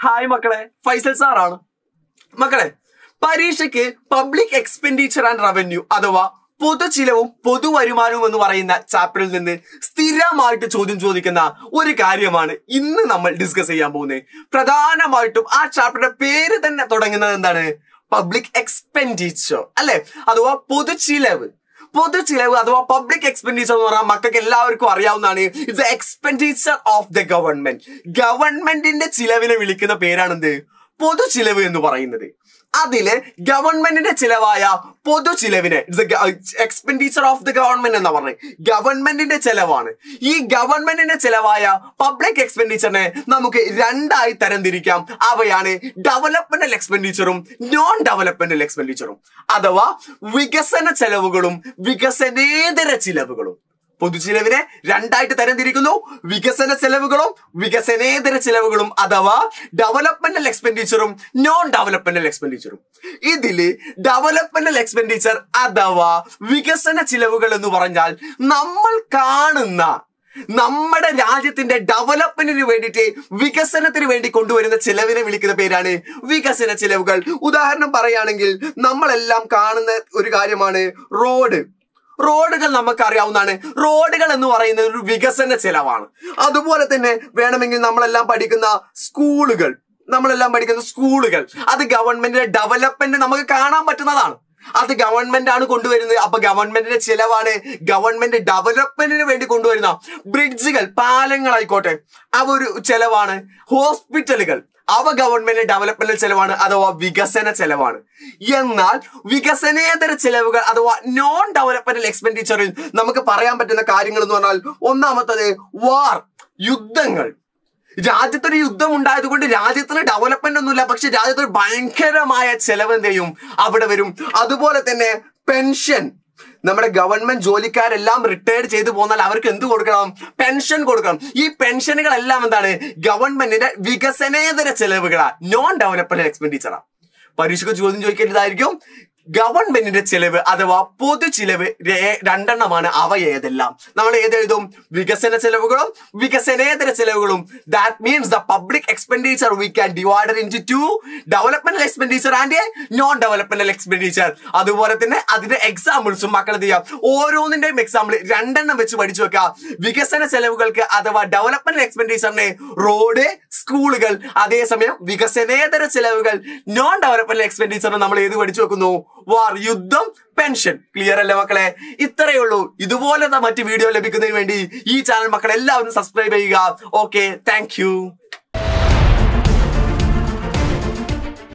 hi മക്കളെ ഫൈസൽ സാറാണ് മക്കളെ പരീക്ഷയ്ക്ക് പബ്ലിക് എക്സ്പെൻഡിച്ചർ ആൻഡ് റവന്യൂ അഥവാ പൊതുചിലവും പൊതുവരുമാനവും എന്ന് പറയുന്ന ചാപ്റ്ററിൽ നിന്ന് സ്ഥിരമായിട്ട് ചോദ്യം ചോദിക്കുന്ന ഒരു കാര്യമാണ് ഇന്ന് നമ്മൾ ഡിസ്കസ് ചെയ്യാൻ പോകുന്നത് പ്രധാനമായിട്ടും ആ ചാപ്റ്ററുടെ പേര് തന്നെ തുടങ്ങുന്നത് എന്താണ് പബ്ലിക് എക്സ്പെൻഡിച്ചർ അല്ലെ അഥവാ പൊതുചിലവ് പൊതുചിലവ് അഥവാ പബ്ലിക് എക്സ്പെൻഡിച്ചർ എന്ന് പറഞ്ഞാൽ മക്കൾക്ക് എല്ലാവർക്കും അറിയാവുന്നതാണ് it's expenditure of the government ഗവൺമെന്റിന്റെ ചിലവിനെ വിളിക്കുന്ന പേരാണെന്ത് പൊതുചിലവ് എന്ന് പറയുന്നത് അതില് ഗവൺമെന്റിന്റെ ചിലവായ പൊതു ചിലവിനെ എക്സ്പെൻഡിച്ചർ ഓഫ് ദ ഗവൺമെന്റ് എന്നാ പറഞ്ഞത് ഗവൺമെന്റിന്റെ ചെലവാണ് ഈ ഗവൺമെന്റിന്റെ ചെലവായ പബ്ലിക് എക്സ്പെൻഡിച്ചറിനെ നമുക്ക് രണ്ടായി തരംതിരിക്കാം അവയാണ് ഡെവലപ്മെന്റൽ എക്സ്പെൻഡിച്ചറും നോൺ ഡെവലപ്മെന്റൽ എക്സ്പെൻഡിച്ചറും അഥവാ വികസന ചെലവുകളും വികസനേതര ചിലവുകളും പൊതുചിലവിനെ രണ്ടായിട്ട് തരംതിരിക്കുന്നു വികസന ചെലവുകളും വികസനേതര ചെലവുകളും അഥവാ ഡെവലപ്മെന്റൽ എക്സ്പെൻഡിച്ചറും നോൺ ഡെവലപ്മെന്റൽ എക്സ്പെൻഡിച്ചറും ഇതില് ഡെവലപ്മെന്റൽ എക്സ്പെൻഡിച്ചർ അഥവാ വികസന ചിലവുകൾ എന്ന് പറഞ്ഞാൽ നമ്മൾ കാണുന്ന നമ്മുടെ രാജ്യത്തിന്റെ ഡെവലപ്മെന്റിന് വേണ്ടിയിട്ട് വികസനത്തിന് വേണ്ടി കൊണ്ടുവരുന്ന ചിലവിനെ വിളിക്കുന്ന പേരാണ് വികസന ചിലവുകൾ ഉദാഹരണം പറയുകയാണെങ്കിൽ നമ്മളെല്ലാം കാണുന്ന ഒരു കാര്യമാണ് റോഡ് റോഡുകൾ നമുക്കറിയാവുന്നതാണ് റോഡുകൾ എന്ന് പറയുന്നത് ഒരു വികസന ചെലവാണ് അതുപോലെ തന്നെ വേണമെങ്കിൽ നമ്മളെല്ലാം പഠിക്കുന്ന സ്കൂളുകൾ നമ്മളെല്ലാം പഠിക്കുന്ന സ്കൂളുകൾ അത് ഗവൺമെന്റിന്റെ ഡെവലപ്മെന്റ് നമുക്ക് കാണാൻ പറ്റുന്നതാണ് അത് ഗവൺമെന്റ് ആണ് കൊണ്ടുവരുന്നത് അപ്പൊ ഗവൺമെന്റിന്റെ ചിലവാണ് ഗവൺമെന്റ് ഡെവലപ്മെന്റിന് വേണ്ടി കൊണ്ടുവരുന്ന ബ്രിഡ്ജുകൾ പാലങ്ങളായിക്കോട്ടെ അവ ഒരു ചെലവാണ് ഹോസ്പിറ്റലുകൾ അവ ഗവൺമെന്റ് ഡെവലപ്മെന്റ് ചെലവാണ് അഥവാ വികസന ചെലവാണ് എന്നാൽ വികസനേതര ചെലവുകൾ അഥവാ നോൺ ഡെവലപ്മെന്റൽ എക്സ്പെൻഡിച്ചറിൽ നമുക്ക് പറയാൻ പറ്റുന്ന കാര്യങ്ങൾ എന്ന് പറഞ്ഞാൽ ഒന്നാമത്തത് വാർ യുദ്ധങ്ങൾ രാജ്യത്തൊരു യുദ്ധം ഉണ്ടായത് കൊണ്ട് രാജ്യത്തിന് ഡെവലപ്മെന്റ് ഒന്നുമില്ല പക്ഷെ രാജ്യത്തൊരു ഭയങ്കരമായ ചെലവ് എന്ത് ചെയ്യും അവിടെ വരും അതുപോലെ തന്നെ പെൻഷൻ നമ്മുടെ ഗവൺമെന്റ് ജോലിക്കാരെല്ലാം റിട്ടയർഡ് ചെയ്തു പോന്നാൽ അവർക്ക് എന്ത് കൊടുക്കണം പെൻഷൻ കൊടുക്കണം ഈ പെൻഷനുകളെല്ലാം എന്താണ് ഗവൺമെന്റിന്റെ വികസനേതര ചെലവുകളാ നോൺ ഡെവലപ്മെന്റ് എക്സ്പെൻഡിച്ചറാ പരീക്ഷയ്ക്ക് ചോദ്യം ചോദിക്കേണ്ടതായിരിക്കും ഗവൺമെന്റിന്റെ ചെലവ് അഥവാ പൊതു ചിലവ് രേ- രണ്ടെണ്ണമാണ് അവ ഏതെല്ലാം നമ്മൾ ഏതെഴുതും വികസന ചെലവുകളും വികസനേതര ചെലവുകളും that means the public expenditure we can divided into developmental expenditure and non developmental expenditure അതുപോലെ തന്നെ അതിന്റെ എക്സാമ്പിൾസും മക്കൾ എന്ത് ചെയ്യാം ഓരോന്നിന്റെയും എക്സാമ്പിൾ രണ്ടെണ്ണം വെച്ച് പഠിച്ചു വെക്കുക വികസന ചെലവുകൾക്ക് അഥവാ ഡെവലപ്മെന്റ് എക്സ്പെൻഡിച്ചറിനെ റോഡ് സ്കൂളുകൾ അതേസമയം വികസനേതര ചെലവുകൾ നോൺ ഡെവലപ്മെന്റ് എക്സ്പെൻഡിച്ചറിന് നമ്മൾ ഏത് പഠിച്ചു വെക്കുന്നു വാർ യുദ്ധം പെൻഷൻ ക്ലിയർ അല്ലേ മക്കളെ ഇത്രയേ ഉള്ളൂ ഇതുപോലത്തെ മറ്റ് വീഡിയോ ലഭിക്കുന്നതിന് വേണ്ടി ഈ ചാനൽ മക്കൾ എല്ലാവരും സബ്സ്ക്രൈബ് ചെയ്യുക ഓക്കെ താങ്ക്